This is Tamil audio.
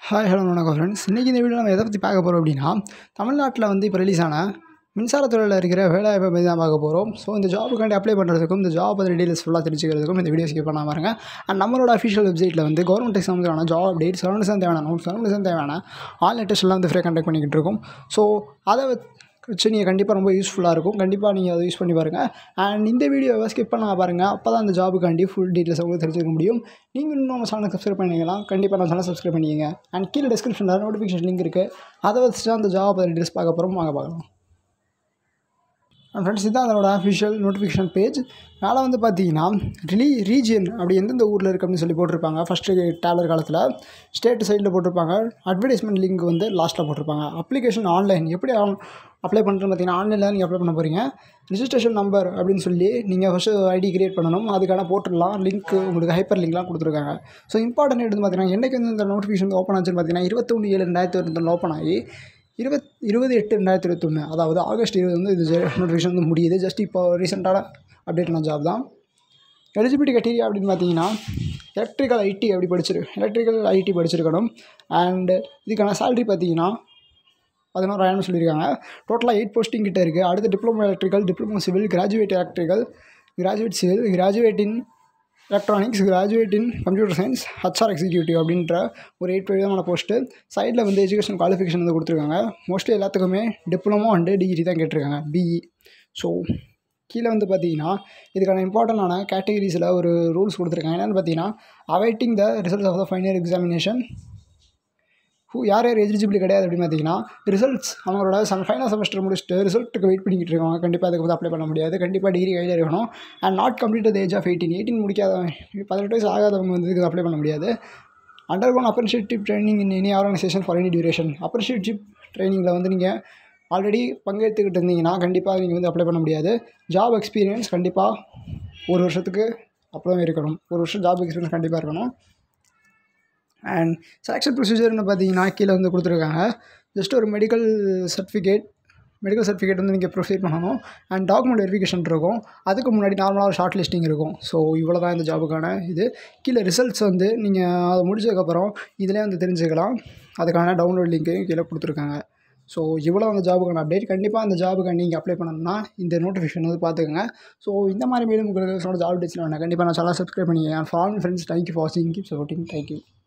ஹாய் ஹலோ வணக்கம் ஃப்ரெண்ட்ஸ் இன்றைக்கி இந்த வீடியோ நம்ம எதை பற்றி பார்க்க போகிறோம் அப்படின்னா தமிழ்நாட்டில் வந்து இப்போ ரிலீஸ் ஆன மின்சாரத்துறையில் இருக்கிற வேலைவாய்ப்பை பற்றி தான் பார்க்க போகிறோம் ஸோ இந்த ஜாபுக்காண்டி அப்ளை பண்ணுறதுக்கும் இந்த ஜாப் பற்றி டீட்டெயில்ஸ் ஃபுல்லாக தெரிஞ்சுக்கிறதுக்கும் இந்த வீடியோ ஸ்கிப் பண்ணாமல் பாருங்க அண்ட் நம்மளோட அஃபிஷியல் வெப்சைட்டில் வந்து கவர்மெண்ட் எக்ஸாமுக்கான ஜாப் அப்டேட் செவன்டிசன் தேவையான நோட் செவன்டிசன் தேவையான ஆல் லேட்டஸ்ட் எல்லாம் வந்து ஃப்ரீ கண்டக்ட் பண்ணிக்கிட்டு இருக்கோம் ஸோ அதை வச்சு நீங்கள் கண்டிப்பாக ரொம்ப யூஸ்ஃபுல்லாக இருக்கும் கண்டிப்பாக நீங்கள் அதை யூஸ் பண்ணி பாருங்கள் அண்ட் இந்த வீடியோவை ஸ்கிப் பண்ண பாருங்கள் அப்போ தான் அந்த ஜாபுக்காண்டி ஃபுல் டீட்டெயில்ஸ் உங்களுக்கு தெரிஞ்சுக்க முடியும் நீங்கள் இன்னும் நம்ம சேனல் சப்ஸ்கிரைப் பண்ணிக்கலாம் கண்டிப்பாக நம்ம சேனல் சப்ஸ்கிரைப் பண்ணிக்கங்க அண்ட் கீழே டிஸ்கிரிப்ஷனில் நோட்டிஃபிகேஷன் லிங்க் இருக்குது அதை வச்சு தான் அந்த ஜாப் டீட்டெயில்ஸ் பார்க்க போகிறோம் வாங்க பார்க்கலாம் ஃப்ரெண்ட்ஸ் இதுதான் அதனோட அஃபிஷியல் நோட்டிஃபிகேஷன் பேஜ் மேலே வந்து பார்த்தீங்கன்னா ரிலி ரீஜியன் அப்படி எந்தெந்த ஊரில் இருக்குது அப்படின்னு சொல்லி போட்டிருப்பாங்க ஃபஸ்ட்டு டேலர் காலத்தில் ஸ்டேட் சைடில் போட்டிருப்பாங்க அட்வர்டைஸ்மெண்ட் லிங்க் வந்து லாஸ்ட்டில் போட்டிருப்பாங்க அப்ளிகேஷன் ஆன்லைன் எப்படி அப்ளை பண்ணுறேன்னு பார்த்தீங்கன்னா ஆன்லைனில் நீங்கள் அப்ளை பண்ண போகிறீங்க ரிஜிஸ்ட்ரேஷன் நம்பர் அப்படின்னு சொல்லி நீங்கள் ஃபஸ்ட்டு ஐடி கிரியேட் பண்ணணும் அதுக்கான போட்டுடலாம் லிங்க் உங்களுக்கு ஹைப்பர் லிங்க்லாம் கொடுத்துருக்காங்க ஸோ இம்பார்ட்டன்ட் எடுத்து பார்த்தீங்கன்னா என்றைக்கு வந்து இந்த நோட்டிஃபிகேஷன் ஓப்பன் ஆச்சுன்னு பார்த்தீங்கன்னா இருபத்தொன்று ஏழு ரெண்டாயிரத்தி இருபத்தொன்று ஓப்பன் ஆகி இருபத் இருபது எட்டு ரெண்டாயிரத்தி இருபத்தொன்று அதாவது ஆகஸ்ட் இருபது வந்து இது நோட்டிஃபிகேஷன் வந்து முடியுது ஜஸ்ட் இப்போ ரீசெண்டான அப்டேட்டான ஜாப் தான் எலிஜிபிலிட்டி கிரைட்டீரியா அப்படின்னு பார்த்தீங்கன்னா எலக்ட்ரிக்கல் ஐடி அப்படி படிச்சிரு எலக்ட்ரிக்கல் ஐடி படிச்சிருக்கணும் அண்டு இதுக்கான சேலரி பார்த்தீங்கன்னா பதினோராயிரம் சொல்லியிருக்காங்க டோட்டலாக எயிட் போஸ்டிங் கிட்ட இருக்குது அடுத்து diploma electrical diploma civil graduate electrical graduate civil graduate in electronics graduate in computer science HR executive அப்படின்ற ஒரு எயிட் விதமான போஸ்ட்டு சைடில் வந்து எஜுகேஷன் குவாலிஃபிகேஷன் வந்து கொடுத்துருக்காங்க மோஸ்ட்லி எல்லாத்துக்குமே டிப்ளமோ அண்டு டிகிரி தான் கேட்டிருக்காங்க பிஇ ஸோ கீழே வந்து பார்த்தீங்கன்னா இதுக்கான இம்பார்ட்டண்டான கேட்டகரிஸில் ஒரு ரூல்ஸ் கொடுத்துருக்காங்க என்னென்னு பார்த்தீங்கன்னா awaiting the results of the final examination who யார் யார் எலிஜிபிலிட்டி கிடையாது அப்படின்னு பார்த்தீங்கன்னா ரிசல்ட்ஸ் அவங்களோட சம் ஃபைனல் செமஸ்டர் முடிச்சுட்டு ரிசல்ட்டுக்கு வெயிட் பண்ணிக்கிட்டு இருக்காங்க கண்டிப்பாக அதுக்கு வந்து அப்ளை பண்ண முடியாது கண்டிப்பாக டிகிரி கையில் இருக்கணும் and not complete the age of eighteen eighteen முடிக்காதவங்க பதினெட்டு வயசு ஆகாதவங்க வந்து இதுக்கு அப்ளை பண்ண முடியாது undergone apprenticeship training in any organisation for any duration apprenticeship ட்ரைனிங்கில் வந்து நீங்கள் ஆல்ரெடி பங்கெடுத்துக்கிட்டு இருந்தீங்கன்னா கண்டிப்பாக நீங்கள் வந்து அப்ளை பண்ண முடியாது ஜாப் எக்ஸ்பீரியன்ஸ் கண்டிப்பாக ஒரு வருஷத்துக்கு அப்புறம் இருக்கணும் ஒரு வருஷம் ஜாப் எக்ஸ்பீரியன்ஸ் கண்டிப்பாக இருக்கணும் அண்ட் செலெக்ஷன் ப்ரொசீஜர்னு பார்த்தீங்கன்னா கீழே வந்து கொடுத்துருக்காங்க ஜஸ்ட் ஒரு மெடிக்கல் சர்டிஃபிகேட் மெடிக்கல் சர்டிஃபிகேட் வந்து நீங்கள் ப்ரொசீட் பண்ணணும் அண்ட் டாக்குமெண்ட் வெரிஃபிகேஷன் இருக்கும் அதுக்கு முன்னாடி நார்மலாக ஒரு ஷார்ட் லிஸ்டிங் இருக்கும் ஸோ இவ்வளோ தான் இந்த ஜாபுக்கான இது கீழே ரிசல்ட்ஸ் வந்து நீங்கள் அதை முடிச்சதுக்கப்புறம் இதிலே வந்து தெரிஞ்சுக்கலாம் அதுக்கான டவுன்லோட் லிங்க்கையும் கீழே கொடுத்துருக்காங்க ஸோ இவ்வளோ அந்த ஜாபுக்கான அப்டேட் கண்டிப்பாக அந்த ஜாபுக்கு நீங்கள் அப்ளை பண்ணணும்னா இந்த நோட்டிஃபிகேஷன் வந்து பார்த்துக்கோங்க ஸோ இந்த மாதிரி மேலும் உங்களுக்கு ஜாப் டேட்ஸில் வேணால் கண்டிப்பாக நான் சேனல் சப்ஸ்கிரைப் பண்ணிக்கேன் ஃபார்ம் ஃப்ரெண்ட்ஸ் தேங்க்யூ ஃபார் வாட்சிங் கீப் சப்போர்ட்டிங் தேங்க்யூ